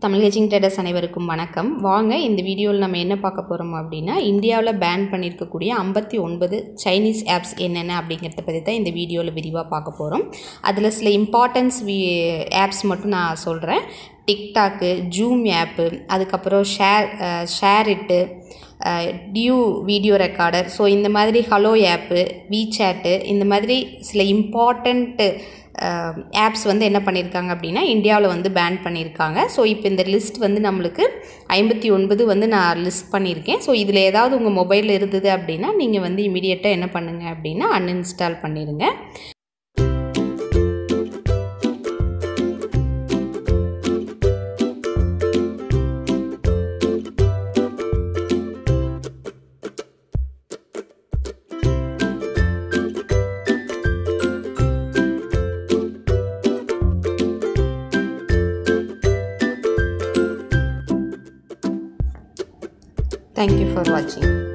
Tamil etching traders அனைவருக்கும் வணக்கம் வாங்க இந்த வீடியோவில் நம்ம என்ன பார்க்க போகிறோம் அப்படின்னா இந்தியாவில் பேன் பண்ணியிருக்கக்கூடிய ஐம்பத்தி ஒன்பது சைனீஸ் ஆப்ஸ் என்னென்ன அப்படிங்கிறத பற்றி தான் இந்த வீடியோவில் விரிவாக பார்க்க போகிறோம் அதில் சில இம்பார்ட்டன்ஸ் வி ஆப்ஸ் மட்டும் நான் சொல்கிறேன் டிக்டாக்கு ஜூம் ஆப்பு அதுக்கப்புறம் share SHAREit DU video recorder so இந்த மாதிரி ஹலோ ஆப்பு வீசேட்டு இந்த மாதிரி சில இம்பார்ட்டண்ட்டு ஆப்ஸ் வந்து என்ன பண்ணியிருக்காங்க அப்படின்னா இந்தியாவில் வந்து பேன் பண்ணியிருக்காங்க ஸோ இப்போ இந்த லிஸ்ட் வந்து நம்மளுக்கு ஐம்பத்தி ஒன்பது வந்து நான் லிஸ்ட் பண்ணியிருக்கேன் ஸோ இதில் ஏதாவது உங்கள் மொபைலில் இருந்தது அப்படின்னா நீங்கள் வந்து இமீடியட்டாக என்ன பண்ணுங்கள் அப்படின்னா அன்இன்ஸ்டால் பண்ணிடுங்க Thank you for watching.